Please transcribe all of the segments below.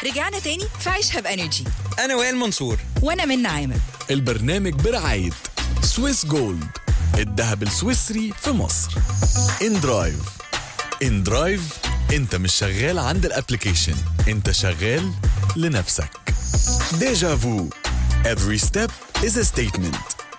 رجعنا تاني في عيشها بانرجي انا وائل منصور وانا من عامر البرنامج برعاية سويس جولد الذهب السويسري في مصر ان درايف ان درايف انت مش شغال عند الابليكيشن انت شغال لنفسك ديجا فو every step is a statement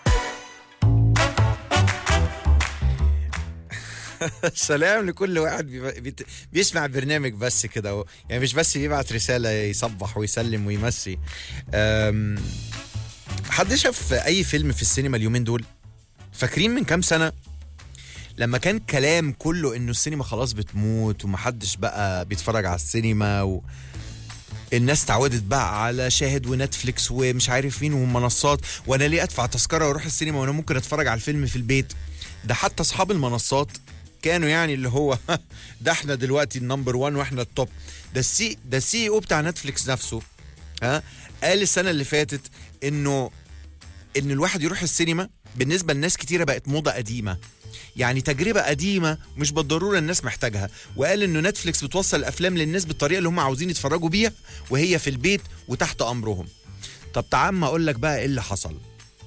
سلام لكل واحد بيب- بيت- بيسمع البرنامج بس كده هو- يعني مش بس بيبعت رسالة يصبح ويسلم ويمسي أم، حد شاف أي فيلم في السينما اليومين دول فاكرين من كام سنة لما كان كلام كله انه السينما خلاص بتموت ومحدش بقى بيتفرج على السينما و... الناس تعودت بقى على شاهد ونتفليكس ومش عارف مين ومنصات وانا ليه ادفع تذكره واروح السينما وانا ممكن اتفرج على الفيلم في البيت ده حتى اصحاب المنصات كانوا يعني اللي هو ده احنا دلوقتي النمبر 1 واحنا التوب ده السي ده السي او بتاع نتفليكس نفسه ها قال السنه اللي فاتت انه ان الواحد يروح السينما بالنسبه لناس كتيره بقت موضه قديمه يعني تجربه قديمه مش بالضروره الناس محتاجها وقال انه نتفليكس بتوصل الافلام للناس بالطريقه اللي هم عاوزين يتفرجوا بيها وهي في البيت وتحت امرهم طب تعال ما اقول لك بقى ايه اللي حصل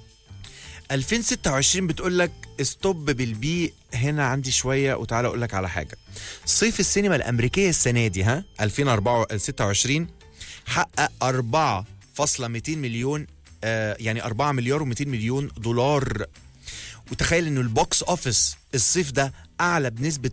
2026 بتقول لك استوب بالبي هنا عندي شويه وتعالى اقول لك على حاجه صيف السينما الامريكيه السنه دي ها 2026 حقق 4.200 مليون آه يعني 4 مليار و200 مليون دولار وتخيل انه البوكس اوفيس الصيف ده اعلى بنسبه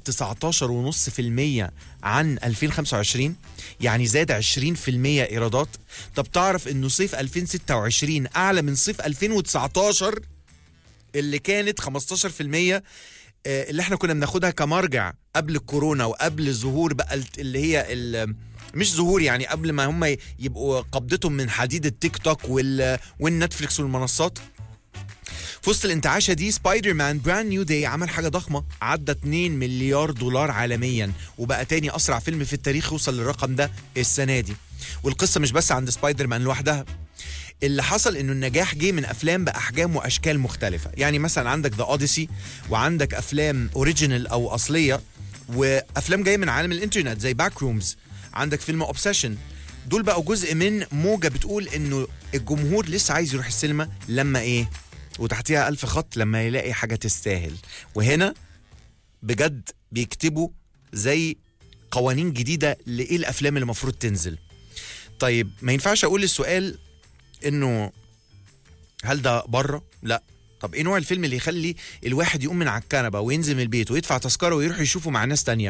19.5% عن 2025 يعني زاد 20% ايرادات طب تعرف انه صيف 2026 اعلى من صيف 2019 اللي كانت 15% آه، اللي احنا كنا بناخدها كمرجع قبل الكورونا وقبل ظهور بقى الت- اللي هي ال- مش ظهور يعني قبل ما هم يبقوا قبضتهم من حديد التيك توك وال والنتفليكس والمنصات في وسط الانتعاشه دي سبايدر مان براند نيو داي عمل حاجه ضخمه عدى 2 مليار دولار عالميا وبقى تاني اسرع فيلم في التاريخ يوصل للرقم ده السنه دي والقصه مش بس عند سبايدر مان لوحدها اللي حصل انه النجاح جه من افلام باحجام واشكال مختلفه يعني مثلا عندك ذا اوديسي وعندك افلام اوريجينال او اصليه وافلام جايه من عالم الانترنت زي باك رومز عندك فيلم اوبسيشن دول بقوا جزء من موجه بتقول انه الجمهور لسه عايز يروح السينما لما ايه وتحتيها ألف خط لما يلاقي حاجة تستاهل وهنا بجد بيكتبوا زي قوانين جديدة لإيه الأفلام اللي المفروض تنزل طيب ما ينفعش أقول السؤال إنه هل ده بره؟ لا طب ايه نوع الفيلم اللي يخلي الواحد يقوم من على الكنبه وينزل من البيت ويدفع تذكره ويروح يشوفه مع ناس تانية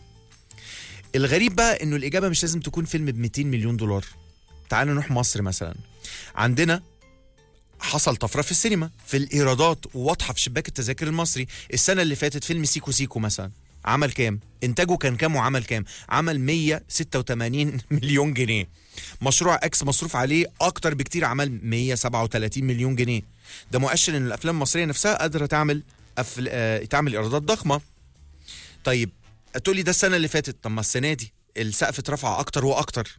الغريب بقى انه الاجابه مش لازم تكون فيلم ب 200 مليون دولار تعالوا نروح مصر مثلا عندنا حصل طفره في السينما في الايرادات واضحه في شباك التذاكر المصري السنه اللي فاتت فيلم سيكو سيكو مثلا عمل كام انتاجه كان كام وعمل كام عمل 186 مليون جنيه مشروع اكس مصروف عليه اكتر بكتير عمل 137 مليون جنيه ده مؤشر ان الافلام المصريه نفسها قادره تعمل أفل... آه... تعمل ايرادات ضخمه طيب تقولي ده السنه اللي فاتت طب ما السنه دي السقف اترفع اكتر واكتر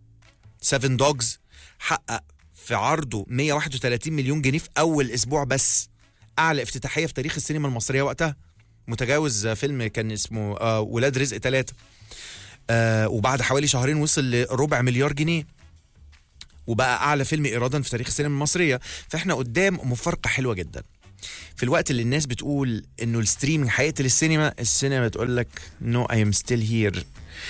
7 دوجز حقق في عرضه 131 مليون جنيه في اول اسبوع بس اعلى افتتاحيه في تاريخ السينما المصريه وقتها متجاوز فيلم كان اسمه آه ولاد رزق ثلاثة آه وبعد حوالي شهرين وصل لربع مليار جنيه وبقى اعلى فيلم ايرادا في تاريخ السينما المصريه فاحنا قدام مفارقه حلوه جدا في الوقت اللي الناس بتقول انه الستريمنج هيقتل السينما السينما بتقول لك نو اي ام ستيل هير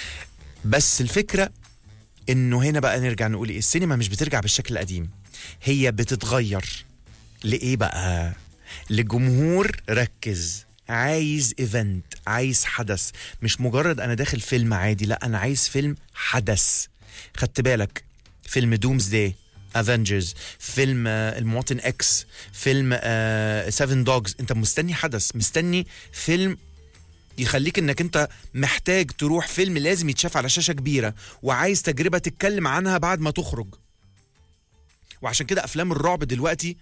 بس الفكره انه هنا بقى نرجع نقول ايه السينما مش بترجع بالشكل القديم هي بتتغير لايه بقى لجمهور ركز عايز ايفنت عايز حدث مش مجرد انا داخل فيلم عادي لا انا عايز فيلم حدث خدت بالك فيلم دومز داي افنجرز فيلم آه، المواطن اكس فيلم سيفن دوجز انت مستني حدث مستني فيلم يخليك انك انت محتاج تروح فيلم لازم يتشاف على شاشه كبيره وعايز تجربه تتكلم عنها بعد ما تخرج وعشان كده افلام الرعب دلوقتي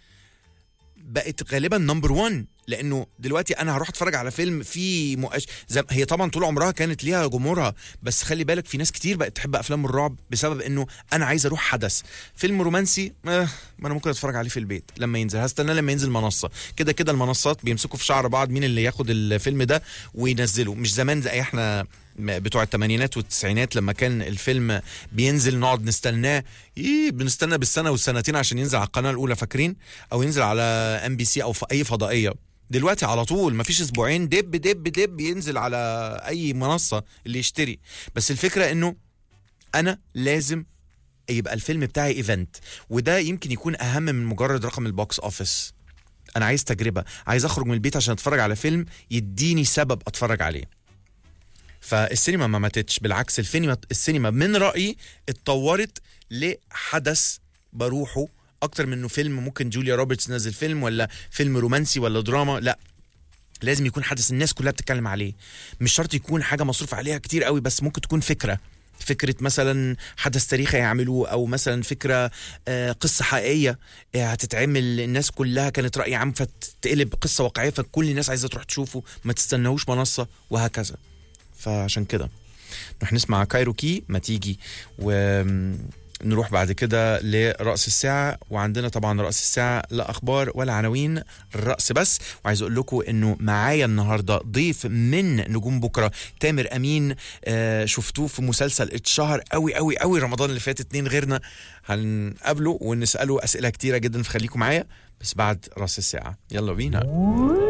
بقت غالبا نمبر 1 لانه دلوقتي انا هروح اتفرج على فيلم فيه مؤش... زي... هي طبعا طول عمرها كانت ليها جمهورها بس خلي بالك في ناس كتير بقت تحب افلام الرعب بسبب انه انا عايز اروح حدث فيلم رومانسي آه ما انا ممكن اتفرج عليه في البيت لما ينزل هستنى لما ينزل منصه كده كده المنصات بيمسكوا في شعر بعض مين اللي ياخد الفيلم ده وينزله مش زمان زي احنا م- بتوع الثمانينات والتسعينات لما كان الفيلم بينزل نقعد نستناه إيه بنستنى بالسنه والسنتين عشان ينزل على القناه الاولى فاكرين او ينزل على ام بي سي او في اي فضائيه دلوقتي على طول مفيش اسبوعين دب دب دب ينزل على اي منصه اللي يشتري بس الفكره انه انا لازم يبقى الفيلم بتاعي ايفنت وده يمكن يكون اهم من مجرد رقم البوكس اوفيس انا عايز تجربه عايز اخرج من البيت عشان اتفرج على فيلم يديني سبب اتفرج عليه فالسينما ما ماتتش بالعكس السينما السينما من رايي اتطورت لحدث بروحه اكتر من انه فيلم ممكن جوليا روبرتس نزل فيلم ولا فيلم رومانسي ولا دراما لا لازم يكون حدث الناس كلها بتتكلم عليه مش شرط يكون حاجه مصروف عليها كتير قوي بس ممكن تكون فكره فكرة مثلا حدث تاريخي يعملوه أو مثلا فكرة آه، قصة حقيقية آه، هتتعمل الناس كلها كانت رأي عام فتقلب قصة واقعية فكل الناس عايزة تروح تشوفه ما تستناهوش منصة وهكذا فعشان كده نروح نسمع كايروكي ما تيجي ونروح بعد كده لرأس الساعة وعندنا طبعا رأس الساعة لا أخبار ولا عناوين الرأس بس وعايز أقول لكم إنه معايا النهاردة ضيف من نجوم بكرة تامر أمين آه شفتوه في مسلسل اتشهر قوي قوي قوي رمضان اللي فات اتنين غيرنا هنقابله ونسأله أسئلة كتيرة جدا فخليكم معايا بس بعد رأس الساعة يلا بينا